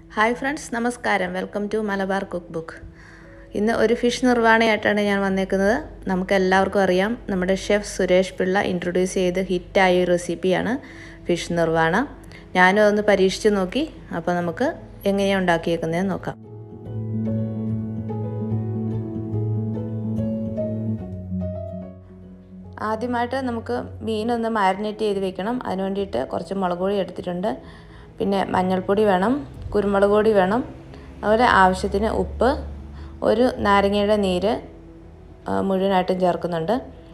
hi friends നമസ്കാരം welcome to Malabar cook book ഇന്ന് ഒരു ഫിഷ് നിർവ്വാണയായിട്ടാണ് ഞാൻ വന്നേക്കുന്നത് നമുക്ക് എല്ലാവർക്കും അറിയാം നമ്മുടെ ഷെഫ് സുരേഷ് പിള്ള ഇൻട്രൊഡ്യൂസ് ചെയ്ത് ഹിറ്റായ ഒരു റെസിപ്പിയാണ് ഫിഷ് നിർവ്വാണ ഞാനും അതൊന്ന് പരീക്ഷിച്ച് നോക്കി അപ്പോൾ നമുക്ക് എങ്ങനെയാണ് ഉണ്ടാക്കിയേക്കുന്നതെന്ന് നോക്കാം ആദ്യമായിട്ട് നമുക്ക് മീനൊന്ന് മാരിനേറ്റ് ചെയ്ത് വെക്കണം അതിന് വേണ്ടിയിട്ട് കുറച്ച് മുളക് പൊടി എടുത്തിട്ടുണ്ട് പിന്നെ മഞ്ഞൾപ്പൊടി വേണം കുരുമുളക് പൊടി വേണം അതുപോലെ ആവശ്യത്തിന് ഉപ്പ് ഒരു നാരങ്ങയുടെ നീര് മുഴുവനായിട്ടും ചേർക്കുന്നുണ്ട്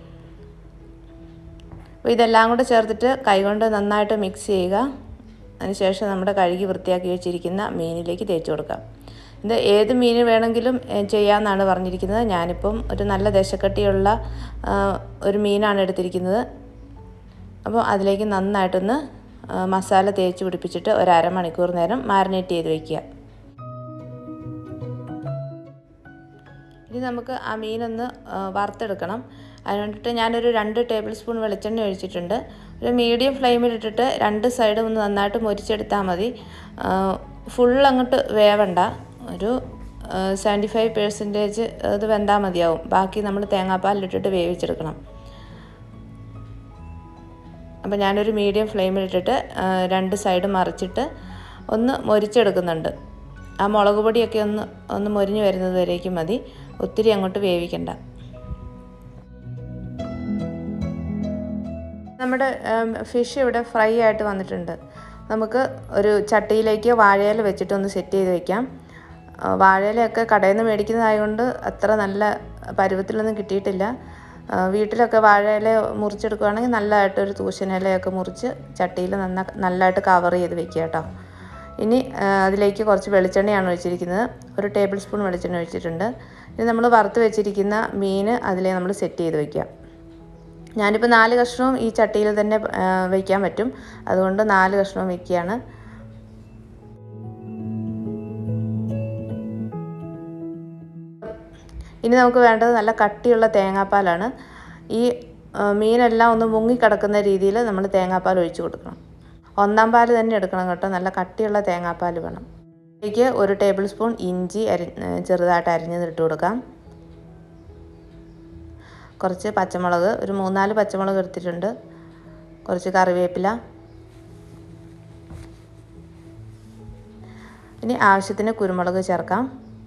അപ്പോൾ ഇതെല്ലാം കൂടെ ചേർത്തിട്ട് കൈകൊണ്ട് നന്നായിട്ട് മിക്സ് ചെയ്യുക അതിനുശേഷം നമ്മുടെ കഴുകി വൃത്തിയാക്കി വെച്ചിരിക്കുന്ന മീനിലേക്ക് തേച്ച് കൊടുക്കാം ഇത് ഏത് മീൻ വേണമെങ്കിലും ചെയ്യാമെന്നാണ് പറഞ്ഞിരിക്കുന്നത് ഞാനിപ്പം ഒരു നല്ല ദശക്കട്ടിയുള്ള ഒരു മീനാണ് എടുത്തിരിക്കുന്നത് അപ്പോൾ അതിലേക്ക് നന്നായിട്ടൊന്ന് മസാല തേച്ച് പിടിപ്പിച്ചിട്ട് ഒരു അരമണിക്കൂർ നേരം മാരിനേറ്റ് ചെയ്ത് വയ്ക്കുക ഇനി നമുക്ക് ആ മീനൊന്ന് വറുത്തെടുക്കണം അതിന് വേണ്ടിയിട്ട് ഞാനൊരു രണ്ട് ടേബിൾ സ്പൂൺ വെളിച്ചെണ്ണ ഒഴിച്ചിട്ടുണ്ട് ഒരു മീഡിയം ഫ്ലെയിമിലിട്ടിട്ട് രണ്ട് സൈഡും ഒന്ന് നന്നായിട്ട് മുരിച്ചെടുത്താൽ മതി ഫുൾ അങ്ങോട്ട് വേവണ്ട ഒരു സെവൻറ്റി ഫൈവ് പെർസെൻറ്റേജ് അത് വെന്താൽ മതിയാവും ബാക്കി നമ്മൾ തേങ്ങാപ്പാലിലിട്ടിട്ട് വേവിച്ചെടുക്കണം അപ്പോൾ ഞാനൊരു മീഡിയം ഫ്ലെയിമിലിട്ടിട്ട് രണ്ട് സൈഡ് മറിച്ചിട്ട് ഒന്ന് മൊരിച്ചെടുക്കുന്നുണ്ട് ആ മുളക് പൊടിയൊക്കെ ഒന്ന് ഒന്ന് മൊരിഞ്ഞ് വരുന്നത് വരേക്കും മതി ഒത്തിരി അങ്ങോട്ട് വേവിക്കണ്ട നമ്മുടെ ഫിഷ് ഇവിടെ ഫ്രൈ ആയിട്ട് വന്നിട്ടുണ്ട് നമുക്ക് ഒരു ചട്ടിയിലേക്ക് വാഴയില വെച്ചിട്ട് ഒന്ന് സെറ്റ് ചെയ്ത് വെക്കാം വാഴയിലയൊക്കെ കടയിൽ നിന്ന് മേടിക്കുന്നതായതുകൊണ്ട് അത്ര നല്ല പരുവത്തിലൊന്നും കിട്ടിയിട്ടില്ല വീട്ടിലൊക്കെ വാഴയില മുറിച്ചെടുക്കുകയാണെങ്കിൽ നല്ലതായിട്ടൊരു തൂശനിലയൊക്കെ മുറിച്ച് ചട്ടിയിൽ നന്ന നല്ലതായിട്ട് കവർ ചെയ്ത് വെക്കുക കേട്ടോ ഇനി അതിലേക്ക് കുറച്ച് വെളിച്ചെണ്ണയാണ് ഒഴിച്ചിരിക്കുന്നത് ഒരു ടേബിൾ സ്പൂൺ വെളിച്ചെണ്ണ ഒഴിച്ചിട്ടുണ്ട് ഇനി നമ്മൾ വറുത്ത് വെച്ചിരിക്കുന്ന മീൻ അതിലെ നമ്മൾ സെറ്റ് ചെയ്ത് വയ്ക്കുക ഞാനിപ്പോൾ നാല് കഷ്ണവും ഈ ചട്ടിയിൽ തന്നെ വയ്ക്കാൻ പറ്റും അതുകൊണ്ട് നാല് കഷ്ണവും വയ്ക്കുകയാണ് ഇനി നമുക്ക് വേണ്ടത് നല്ല കട്ടിയുള്ള തേങ്ങാപ്പാലാണ് ഈ മീനെല്ലാം ഒന്ന് മുങ്ങിക്കിടക്കുന്ന രീതിയിൽ നമ്മൾ തേങ്ങാപ്പാൽ ഒഴിച്ചു കൊടുക്കണം ഒന്നാം പാൽ തന്നെ എടുക്കണം കേട്ടോ നല്ല കട്ടിയുള്ള തേങ്ങാപ്പാൽ വേണം ഇതിലേക്ക് ഒരു ടേബിൾ സ്പൂൺ ഇഞ്ചി അരി ചെറുതായിട്ട് അരിഞ്ഞത് ഇട്ട് കൊടുക്കാം കുറച്ച് പച്ചമുളക് ഒരു മൂന്നാല് പച്ചമുളക് എടുത്തിട്ടുണ്ട് കുറച്ച് കറിവേപ്പില ഇനി ആവശ്യത്തിന് കുരുമുളക് ചേർക്കാം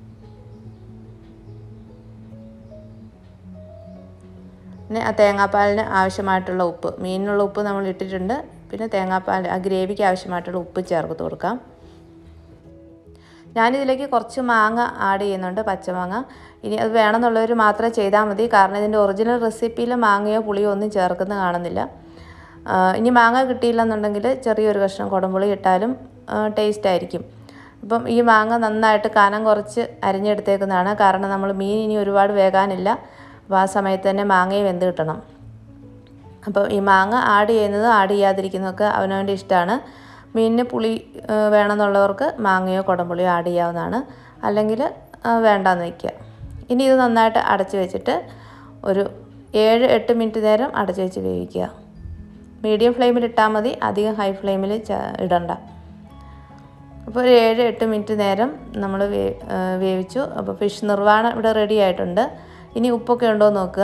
പിന്നെ ആ തേങ്ങാപ്പാലിന് ആവശ്യമായിട്ടുള്ള ഉപ്പ് മീനിനുള്ള ഉപ്പ് നമ്മൾ ഇട്ടിട്ടുണ്ട് പിന്നെ തേങ്ങാപ്പാൽ ആ ഗ്രേവിക്ക് ആവശ്യമായിട്ടുള്ള ഉപ്പ് ചേർത്ത് കൊടുക്കാം ഞാനിതിലേക്ക് കുറച്ച് മാങ്ങ ആഡ് ചെയ്യുന്നുണ്ട് പച്ചമാങ്ങ ഇനി അത് വേണമെന്നുള്ളവർ മാത്രമേ ചെയ്താൽ മതി കാരണം ഇതിൻ്റെ ഒറിജിനൽ റെസിപ്പിയിൽ മാങ്ങയോ പുളിയോ ഒന്നും ചേർക്കുന്ന കാണുന്നില്ല ഇനി മാങ്ങ കിട്ടിയില്ലെന്നുണ്ടെങ്കിൽ ചെറിയൊരു കഷ്ണം കുടംപുളി ഇട്ടാലും ടേസ്റ്റ് ആയിരിക്കും അപ്പം ഈ മാങ്ങ നന്നായിട്ട് കനം കുറച്ച് അരിഞ്ഞെടുത്തേക്കുന്നതാണ് കാരണം നമ്മൾ മീൻ ഇനി ഒരുപാട് വേകാനില്ല അപ്പോൾ ആ സമയത്ത് തന്നെ മാങ്ങയും വെന്ത് കിട്ടണം അപ്പോൾ ഈ മാങ്ങ ആഡ് ചെയ്യുന്നത് ആഡ് ചെയ്യാതിരിക്കുന്നതൊക്കെ അവനവൻ്റെ ഇഷ്ടമാണ് മീനിന് പുളി വേണമെന്നുള്ളവർക്ക് മാങ്ങയോ കുടംപുളിയോ ആഡ് ചെയ്യാവുന്നതാണ് അല്ലെങ്കിൽ വേണ്ടാന്ന് വയ്ക്കുക ഇനി ഇത് നന്നായിട്ട് അടച്ച് വെച്ചിട്ട് ഒരു ഏഴ് എട്ട് മിനിറ്റ് നേരം അടച്ച് വെച്ച് വേവിക്കുക മീഡിയം ഫ്ലെയിമിൽ ഇട്ടാൽ മതി അധികം ഹൈ ഫ്ലെയിമിൽ ഇടണ്ട അപ്പോൾ ഒരു ഏഴ് എട്ട് മിനിറ്റ് നേരം നമ്മൾ വേ വേവിച്ചു അപ്പോൾ ഫിഷ് നിർവ്വാണം ഇവിടെ റെഡി ആയിട്ടുണ്ട് ഇനി ഉപ്പൊക്കെ ഉണ്ടോ എന്ന് നോക്കുക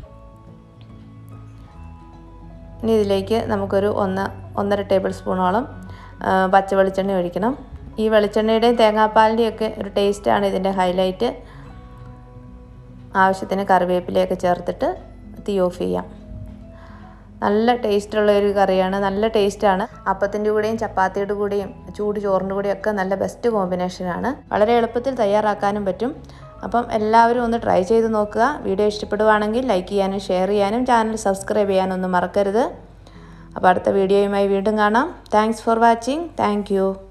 ഇനി ഇതിലേക്ക് നമുക്കൊരു ഒന്ന് ഒന്നര ടേബിൾ സ്പൂണോളം പച്ച വെളിച്ചെണ്ണ ഒഴിക്കണം ഈ വെളിച്ചെണ്ണയുടെയും തേങ്ങാപ്പാലിൻ്റെയും ഒക്കെ ഒരു ടേസ്റ്റാണ് ഇതിൻ്റെ ഹൈലൈറ്റ് ആവശ്യത്തിന് കറിവേപ്പിലയൊക്കെ ചേർത്തിട്ട് തീ ഓഫ് ചെയ്യാം നല്ല ടേസ്റ്റുള്ള ഒരു കറിയാണ് നല്ല ടേസ്റ്റാണ് അപ്പത്തിൻ്റെ കൂടെയും ചപ്പാത്തിയുടെ കൂടെയും ചൂട് ചോറിൻ്റെ കൂടെയും ഒക്കെ നല്ല ബെസ്റ്റ് കോമ്പിനേഷനാണ് വളരെ എളുപ്പത്തിൽ തയ്യാറാക്കാനും പറ്റും അപ്പം എല്ലാവരും ഒന്ന് ട്രൈ ചെയ്ത് നോക്കുക വീഡിയോ ഇഷ്ടപ്പെടുവാണെങ്കിൽ ലൈക്ക് ചെയ്യാനും ഷെയർ ചെയ്യാനും ചാനൽ സബ്സ്ക്രൈബ് ചെയ്യാനൊന്നും മറക്കരുത് അപ്പോൾ അടുത്ത വീഡിയോയുമായി വീണ്ടും കാണാം താങ്ക്സ് ഫോർ വാച്ചിങ് താങ്ക്